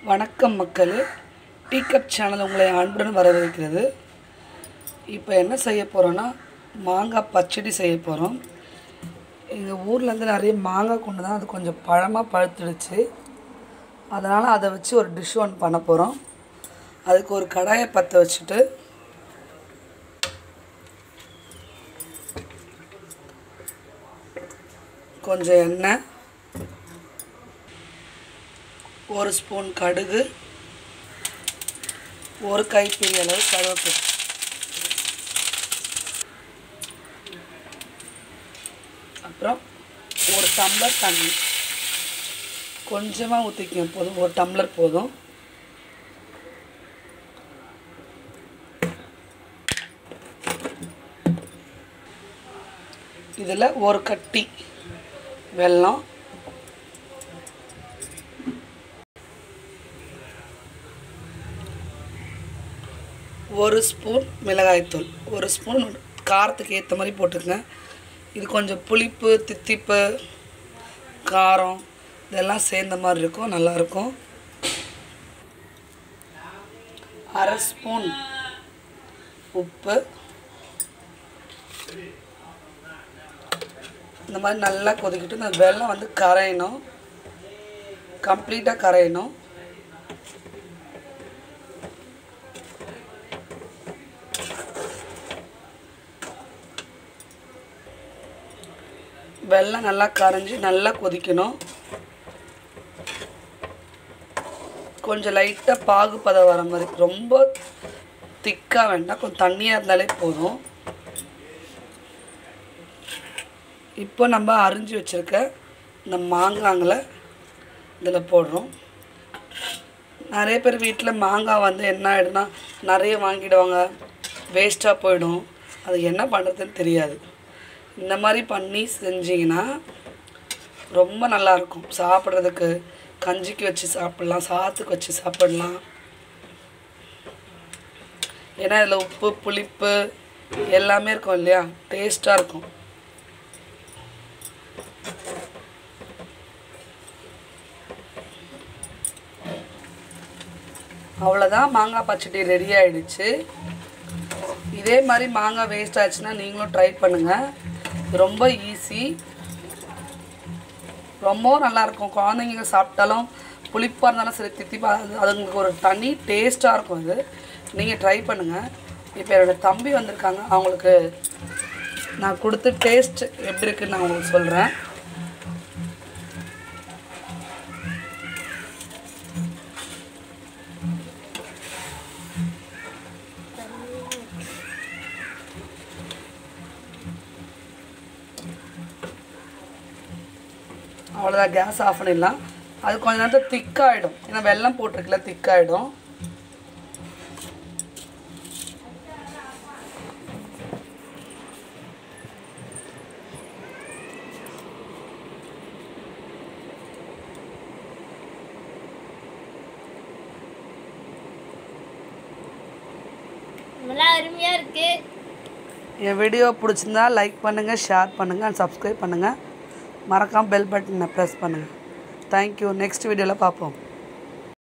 வணக்கம் மக்களே tea cup channel உங்களை அன்புடன் வரவேற்கிறது இப்போ என்ன செய்ய போகிறோன்னா மாங்காய் பச்சடி செய்ய போகிறோம் எங்கள் ஊர்லேருந்து நிறைய மாங்காய் கொண்டு தான் அது கொஞ்சம் பழமாக பழுத்துடுச்சு அதனால் அதை வச்சு ஒரு டிஷ் ஒன்று பண்ண போகிறோம் அதுக்கு ஒரு கடாயை பற்ற வச்சுட்டு கொஞ்சம் எண்ணெய் ஒரு ஸ்பூன் கடுகு ஒரு கைப்பிடி அளவு கருவேப்பிலை அப்புறம் ஒரு டம்ளர் தண்ணி கொஞ்சமாக ஊற்றிக்க போதும் ஒரு டம்ளர் போதும் இதில் ஒரு கட்டி வெல்லம் ஒரு ஸ்பூன் மிளகாய்த்தூள் ஒரு ஸ்பூன் காரத்துக்கு ஏற்ற மாதிரி போட்டுக்கங்க இது கொஞ்சம் புளிப்பு தித்திப்பு காரம் இதெல்லாம் சேர்ந்த மாதிரி இருக்கும் நல்லாயிருக்கும் அரை ஸ்பூன் உப்பு இந்த மாதிரி நல்லா கொதிக்கிட்டு இந்த வெல்லம் வந்து கரையணும் கம்ப்ளீட்டாக கரையணும் வெல்லம் நல்லா கரைஞ்சி நல்லா கொதிக்கணும் கொஞ்சம் லைட்டாக பாகுபதம் வர மாதிரி ரொம்ப திக்காக வேண்டாம் கொஞ்சம் தண்ணியாக இருந்தாலே போதும் இப்போ நம்ம அரிஞ்சு வச்சுருக்க இந்த மாங்காங்களை இதில் போடுறோம் நிறைய பேர் வீட்டில் மாங்காய் வந்து என்ன ஆகிடும்னா நிறைய வாங்கிடுவாங்க வேஸ்ட்டாக போயிடும் அது என்ன பண்ணுறதுன்னு தெரியாது இந்த மாதிரி பண்ணி செஞ்சிங்கன்னா ரொம்ப நல்லாயிருக்கும் சாப்பிட்றதுக்கு கஞ்சிக்கு வச்சு சாப்பிட்லாம் சாதத்துக்கு வச்சு சாப்பிட்லாம் ஏன்னா இதில் உப்பு புளிப்பு எல்லாமே இருக்கும் இல்லையா டேஸ்ட்டாக இருக்கும் அவ்வளோதான் மாங்காய் பச்சடி ரெடி ஆயிடுச்சு இதே மாதிரி மாங்காய் வேஸ்ட் ஆச்சுன்னா நீங்களும் ட்ரை பண்ணுங்கள் ரொம்ப ஈஸி ரொம்பவும் நல்லாயிருக்கும் குழந்தைங்க சாப்பிட்டாலும் புளிப்பாக இருந்தாலும் சரி தித்திப்பாக அது அதுங்களுக்கு ஒரு தனி டேஸ்ட்டாக இருக்கும் இது நீங்கள் ட்ரை பண்ணுங்கள் இப்போ என்னோடய தம்பி வந்திருக்காங்க அவங்களுக்கு நான் கொடுத்து டேஸ்ட் எப்படி இருக்குன்னு நான் உங்களுக்கு சொல்கிறேன் அவ்வளோதான் கேஸ் ஆஃப் பண்ணிடலாம் அது கொஞ்ச நேரத்தில் திக்காகிடும் ஏன்னா வெல்லம் போட்டிருக்குல திக்காகிடும் நல்லா அருமையாக இருக்கு என் வீடியோ பிடிச்சிருந்தா லைக் பண்ணுங்கள் ஷேர் பண்ணுங்கள் அண்ட் சப்ஸ்கிரைப் பண்ணுங்கள் மறக்காமல் பெல் பட்டனை ப்ரெஸ் பண்ணுங்கள் தேங்க்யூ நெக்ஸ்ட் வீடியோவில் பார்ப்போம்